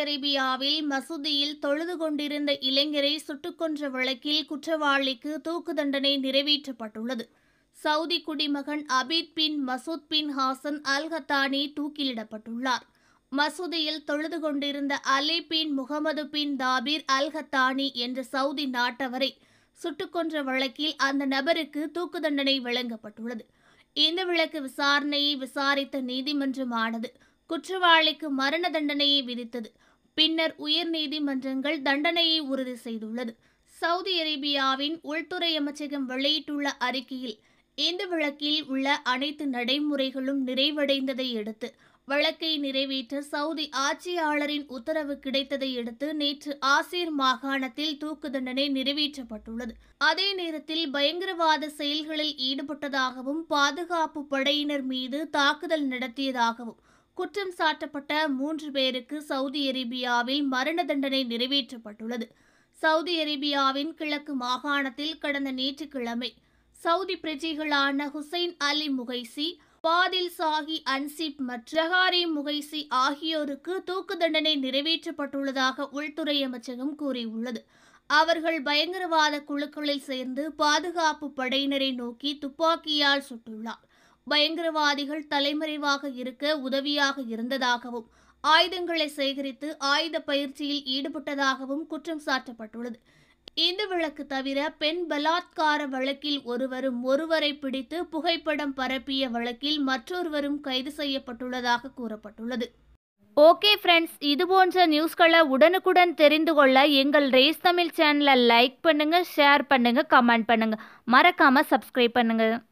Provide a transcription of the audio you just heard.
அரேபியாவில் மசூதியில் தொழுது கொண்டிருந்த இளைஞரை சுட்டுக் கொன்ற வழக்கில் குற்றவாளிக்கு தூக்கு தண்டனை நிறைவேற்றப்பட்டுள்ளது சவுதி குடிமகன் அபீத் பின் மசூத் பின் ஹாசன் அல் ஹத்தானி தூக்கிலிடப்பட்டுள்ளார் மசூதியில் தொழுது கொண்டிருந்த அலி பின் முகமது பின் தாபீர் அல் ஹத்தானி என்ற சவுதி நாட்டவரை சுட்டுக் கொன்ற வழக்கில் அந்த நபருக்கு தூக்கு தண்டனை வழங்கப்பட்டுள்ளது இந்த வழக்கு விசாரணையை விசாரித்த நீதிமன்றமானது குற்றவாளிக்கு மரண தண்டனையை விதித்தது பின்னர் உயர் நீதிமன்றங்கள் தண்டனையை உறுதி செய்துள்ளது சவுதி அரேபியாவின் உள்துறை அமைச்சகம் வெளியிட்டுள்ள அறிக்கையில் இந்த வழக்கில் உள்ள அனைத்து நடைமுறைகளும் நிறைவடைந்ததை அடுத்து வழக்கை நிறைவேற்ற சவுதி ஆட்சியாளரின் உத்தரவு கிடைத்ததை அடுத்து நேற்று ஆசிர் மாகாணத்தில் தூக்கு தண்டனை நிறைவேற்றப்பட்டுள்ளது அதே நேரத்தில் பயங்கரவாத செயல்களில் ஈடுபட்டதாகவும் பாதுகாப்பு படையினர் மீது தாக்குதல் நடத்தியதாகவும் குற்றம் சாட்டப்பட்ட மூன்று பேருக்கு சவுதி அரேபியாவில் மரண தண்டனை நிறைவேற்றப்பட்டுள்ளது சவுதி அரேபியாவின் கிழக்கு மாகாணத்தில் கடந்த நேற்றுக்கிழமை சவுதி பிரஜைகளான ஹுசைன் அலி முகைசி பாதில் சாஹி அன்சிப் மற்றும் ஜஹாரி முகைசி ஆகியோருக்கு தூக்கு தண்டனை நிறைவேற்றப்பட்டுள்ளதாக உள்துறை அமைச்சகம் கூறியுள்ளது அவர்கள் பயங்கரவாத குழுக்களில் சேர்ந்து பாதுகாப்பு படையினரை நோக்கி துப்பாக்கியால் சுட்டுள்ளார் பயங்கரவாதிகள் தலைமறைவாக இருக்க உதவியாக இருந்ததாகவும் ஆயுதங்களை சேகரித்து ஆயுத பயிற்சியில் ஈடுபட்டதாகவும் குற்றம் சாட்டப்பட்டுள்ளது இந்த வழக்கு தவிர பெண் பலாத்கார வழக்கில் ஒருவரும் ஒருவரை பிடித்து புகைப்படம் பரப்பிய வழக்கில் மற்றொருவரும் கைது செய்யப்பட்டுள்ளதாக கூறப்பட்டுள்ளது ஓகே ஃப்ரெண்ட்ஸ் இது போன்ற நியூஸ்களை உடனுக்குடன் தெரிந்து கொள்ள எங்கள் ரேஸ் தமிழ் சேனலை லைக் பண்ணுங்க ஷேர் பண்ணுங்க கமெண்ட் பண்ணுங்க மறக்காம சப்ஸ்கிரைப் பண்ணுங்க